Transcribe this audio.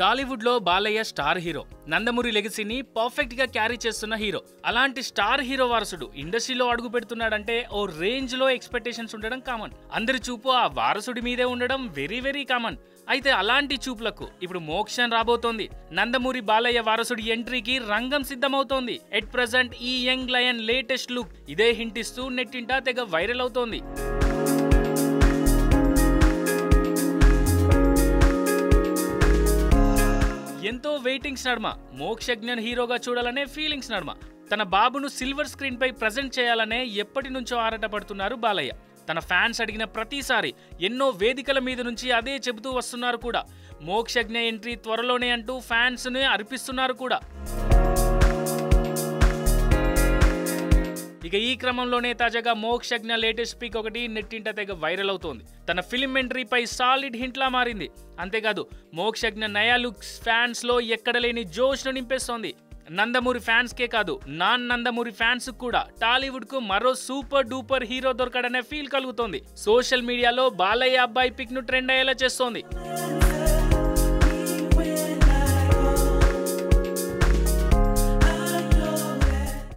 టాలీవుడ్ లో Balayya star hero Nandamuri లెగసీని perfect గా క్యారీ చేస్తున్న హీరో అలాంటి స్టార్ హీరో వారసుడు ఇండస్ట్రీలో అడుగు పెడుతున్నాడంటే ఓ రేంజ్ లో ఎక్స్పెక్టేషన్స్ ఉండడం కామన్ అందరి చూపు ఆ వారసుడి మీదే ఉండడం వెరీ వెరీ కామన్ అయితే అలాంటి చూపులకు ఇప్పుడు మోక్షం రాబోతోంది నందమూరి బాలయ్య వారసుడి ఎంట్రీకి రంగం సిద్ధమవుతోంది ఎట్ ప్రజెంట్ ఈ యంగ్ లయన్ లేటెస్ట్ లుక్ ఇదే హింట్ ఇస్తూ నెట్టింటా తెగ వైరల్ అవుతోంది ఎంతో వెయిటింగ్స్ నడుమ మోక్షజ్ఞన్ హీరోగా చూడాలనే ఫీలింగ్స్ నడుమ తన బాబును సిల్వర్ స్క్రీన్ పై ప్రజెంట్ చేయాలనే ఎప్పటి నుంచో ఆరాటపడుతున్నారు బాలయ్య తన ఫ్యాన్స్ అడిగిన ప్రతిసారి ఎన్నో వేదికల మీద నుంచి అదే చెబుతూ వస్తున్నారు కూడా మోక్షజ్ఞ ఎంట్రీ త్వరలోనే అంటూ ఫ్యాన్స్ ని అర్పిస్తున్నారు కూడా ఇక ఈ క్రమంలోనే తాజాగా మోక్షజ్ఞ లేటెస్ట్ పిక్ ఒకటి నెట్టింట తెగ వైరల్ అవుతోంది తన ఫిలిం ఎంట్రీపై సాలిడ్ హింట్లా మారింది అంతేకాదు మోక్షజ్ఞ నయా లుక్స్ ఫ్యాన్స్ లో ఎక్కడ లేని జోష్ ను నింపేస్తోంది నందమూరి ఫ్యాన్స్ కే కాదు నాన్ నందమూరి ఫ్యాన్స్ కూడా టాలీవుడ్ కు మరో సూపర్ డూపర్ హీరో దొరకడనే ఫీల్ కలుగుతోంది సోషల్ మీడియాలో బాలయ్య అబ్బాయి పిక్ ను ట్రెండ్ అయ్యేలా చేస్తోంది